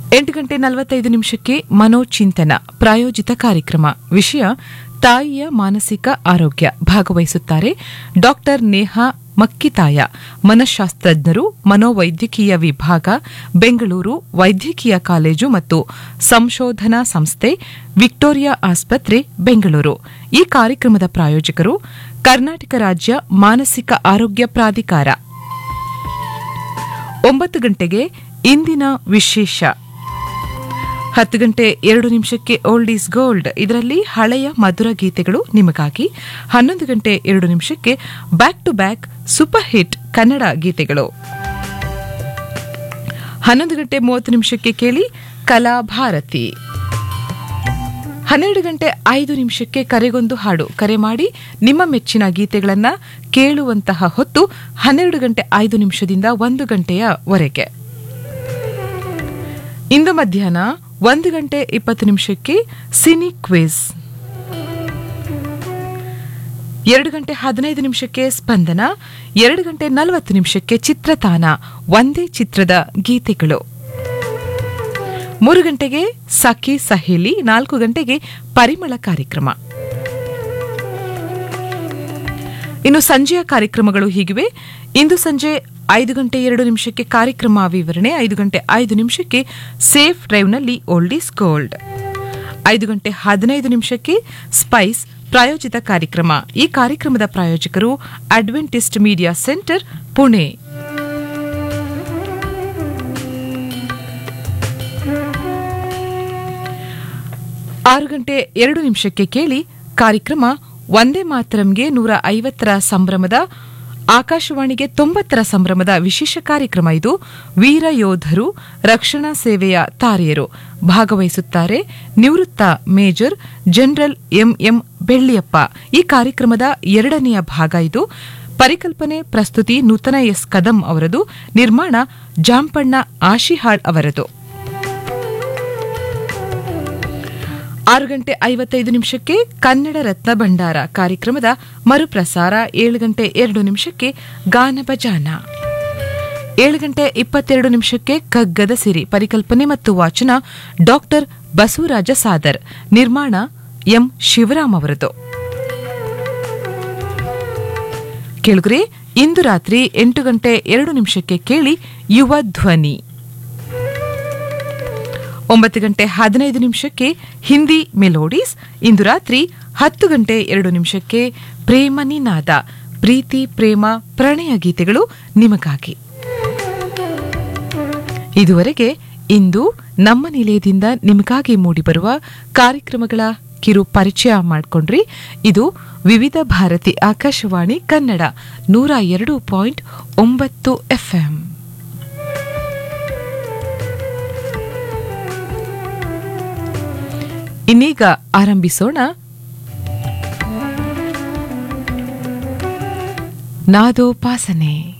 ಎಂಟು ಗಂಟೆ ನಲವತ್ತೈದು ನಿಮಿಷಕ್ಕೆ ಮನೋಚಿಂತನ ಪ್ರಾಯೋಜಿತ ಕಾರ್ಯಕ್ರಮ ವಿಷಯ ತಾಯಿಯ ಮಾನಸಿಕ ಆರೋಗ್ಯ ಭಾಗವಹಿಸುತ್ತಾರೆ ಡಾಕ್ಟರ್ ನೇಹಾ ಮಕ್ಕಿತಾಯ ಮನಃಶಾಸ್ತ್ರಜ್ಞರು ಮನೋವೈದ್ಯಕೀಯ ವಿಭಾಗ ಬೆಂಗಳೂರು ವೈದ್ಯಕೀಯ ಕಾಲೇಜು ಮತ್ತು ಸಂಶೋಧನಾ ಸಂಸ್ಥೆ ವಿಕ್ಟೋರಿಯಾ ಆಸ್ಪತ್ರೆ ಬೆಂಗಳೂರು ಈ ಕಾರ್ಯಕ್ರಮದ ಪ್ರಾಯೋಜಕರು ಕರ್ನಾಟಕ ರಾಜ್ಯ ಮಾನಸಿಕ ಆರೋಗ್ಯ ಪ್ರಾಧಿಕಾರ ಒಂಬತ್ತು ಗಂಟೆಗೆ ಇಂದಿನ ವಿಶೇಷ ಹತ್ತು ಗಂಟೆ ಎರಡು ನಿಮಿಷಕ್ಕೆ ಓಲ್ಡ್ ಈಸ್ ಗೋಲ್ಡ್ ಇದರಲ್ಲಿ ಹಳೆಯ ಮಧುರ ಗೀತೆಗಳು ನಿಮಗಾಗಿ ಹನ್ನೊಂದು ಗಂಟೆ ಎರಡು ನಿಮಿಷಕ್ಕೆ back to back super hit Kannada ಗೀತೆಗಳು ಹನ್ನೊಂದು ಗಂಟೆ ಮೂವತ್ತು ನಿಮಿಷಕ್ಕೆ ಕೇಳಿ ಕಲಾಭಾರತಿ ಹನ್ನೆರಡು ಗಂಟೆ ಐದು ನಿಮಿಷಕ್ಕೆ ಕರೆಗೊಂದು ಹಾಡು ಕರೆ ಮಾಡಿ ನಿಮ್ಮ ಮೆಚ್ಚಿನ ಗೀತೆಗಳನ್ನ ಕೇಳುವಂತಹ ಹೊತ್ತು ಹನ್ನೆರಡು ಗಂಟೆ ಐದು ನಿಮಿಷದಿಂದ ಒಂದು ಗಂಟೆಯವರೆಗೆ ಇಂದು ಮಧ್ಯಾಹ್ನ ಒಂದು ಗಂಟೆ ಇಪ್ಪತ್ತು ನಿಮಿಷಕ್ಕೆ ಸಿನಿ ಕ್ವಿಜ್ ಎರಡು ಗಂಟೆ ಹದಿನೈದು ನಿಮಿಷಕ್ಕೆ ಸ್ಪಂದನ ಎರಡು ಗಂಟೆ ನಲವತ್ತು ನಿಮಿಷಕ್ಕೆ ಚಿತ್ರತಾನ ಒಂದೇ ಚಿತ್ರದ ಗೀತೆಗಳು ಮೂರು ಗಂಟೆಗೆ ಸಖಿ ಸಹೇಲಿ ನಾಲ್ಕು ಗಂಟೆಗೆ ಪರಿಮಳ ಕಾರ್ಯಕ್ರಮ ಇನ್ನು ಸಂಜೆಯ ಕಾರ್ಯಕ್ರಮಗಳು ಹೀಗಿವೆ ಇಂದು ಸಂಜೆ ಐದು ಗಂಟೆ ಎರಡು ನಿಮಿಷಕ್ಕೆ ಕಾರ್ಯಕ್ರಮ ವಿವರಣೆ ಐದು ಗಂಟೆ ಐದು ನಿಮಿಷಕ್ಕೆ ಸೇಫ್ ಡ್ರೈವ್ನಲ್ಲಿ ಓಲ್ಡ್ ಈಸ್ ಗೋಲ್ಡ್ ಐದು ಗಂಟೆ ಹದಿನೈದು ನಿಮಿಷಕ್ಕೆ ಸ್ಪೈಸ್ ಪ್ರಾಯೋಜಿತ ಕಾರ್ಯಕ್ರಮ ಈ ಕಾರ್ಯಕ್ರಮದ ಪ್ರಾಯೋಜಕರು ಅಡ್ವೆಂಟಿಸ್ಟ್ ಮೀಡಿಯಾ ಸೆಂಟರ್ ಪುಣೆ ಆರು ಗಂಟೆ ಎರಡು ನಿಮಿಷಕ್ಕೆ ಕೇಳಿ ಕಾರ್ಯಕ್ರಮ ಒಂದೇ ಮಾತರಂಗೆ ನೂರ ಐವತ್ತರ ಸಂಭ್ರಮದ ಆಕಾಶವಾಣಿಗೆ ತೊಂಬತ್ತರ ಸಂಭ್ರಮದ ವಿಶೇಷ ಕಾರ್ಯಕ್ರಮ ಇದು ವೀರ ಯೋಧರು ರಕ್ಷಣಾ ಸೇವೆಯ ತಾರೆಯರು ಭಾಗವಹಿಸುತ್ತಾರೆ ನಿವೃತ್ತ ಮೇಜರ್ ಜನರಲ್ ಎಂಎಂ ಬೆಳ್ಳಿಯಪ್ಪ ಈ ಕಾರ್ಯಕ್ರಮದ ಎರಡನೆಯ ಭಾಗ ಇದು ಪರಿಕಲ್ಪನೆ ಪ್ರಸ್ತುತಿ ನೂತನ ಎಸ್ ಕದಂ ಅವರದು ನಿರ್ಮಾಣ ಜಾಂಪಣ್ಣ ಆಶಿಹಾಳ್ ಅವರದು ಆರು ಗಂಟೆ ಐವತ್ತೈದು ನಿಮಿಷಕ್ಕೆ ಕನ್ನಡ ರತ್ನ ಭಂಡಾರ ಕಾರ್ಯಕ್ರಮದ ಮರುಪ್ರಸಾರ ಏಳು ಗಂಟೆ ಎರಡು ನಿಮಿಷಕ್ಕೆ ಗಾನ ಭಜಾನ ಏಳು ಗಂಟೆ ಇಪ್ಪತ್ತೆರಡು ನಿಮಿಷಕ್ಕೆ ಕಗ್ಗದ ಸಿರಿ ಪರಿಕಲ್ಪನೆ ಮತ್ತು ವಾಚನ ಡಾಕ್ಟರ್ ಬಸವರಾಜ ಸಾದರ್ ನಿರ್ಮಾಣ ಎಂ ಶಿವರಾಮ್ ಅವರದು ಕೇಳುಗರೆ ಇಂದು ರಾತ್ರಿ ಎಂಟು ಗಂಟೆ ಎರಡು ನಿಮಿಷಕ್ಕೆ ಕೇಳಿ ಯುವ ಧ್ವನಿ ಒಂಬತ್ತು ಗಂಟೆ ಹದಿನೈದು ನಿಮಿಷಕ್ಕೆ ಹಿಂದಿ ಮೆಲೋಡೀಸ್ ಇಂದು ರಾತ್ರಿ ಹತ್ತು ಗಂಟೆ ಎರಡು ನಿಮಿಷಕ್ಕೆ ಪ್ರೇಮ ನಿನಾದ ಪ್ರೀತಿ ಪ್ರೇಮ ಪ್ರಣಯ ಗೀತೆಗಳು ನಿಮಗಾಗಿ ಇದುವರೆಗೆ ಇಂದು ನಮ್ಮ ನಿಲಯದಿಂದ ನಿಮಗಾಗಿ ಮೂಡಿಬರುವ ಕಾರ್ಯಕ್ರಮಗಳ ಕಿರು ಪರಿಚಯ ಮಾಡಿಕೊಂಡ್ರಿ ಇದು ವಿವಿಧ ಭಾರತಿ ಆಕಾಶವಾಣಿ ಕನ್ನಡ ನೂರ ಎರಡು ಪಾಯಿಂಟ್ ಒಂಬತ್ತು ಎಫ್ಎಂ ಇನ್ನೀಗ ಆರಂಭಿಸೋಣ ನಾದೋಪಾಸನೆ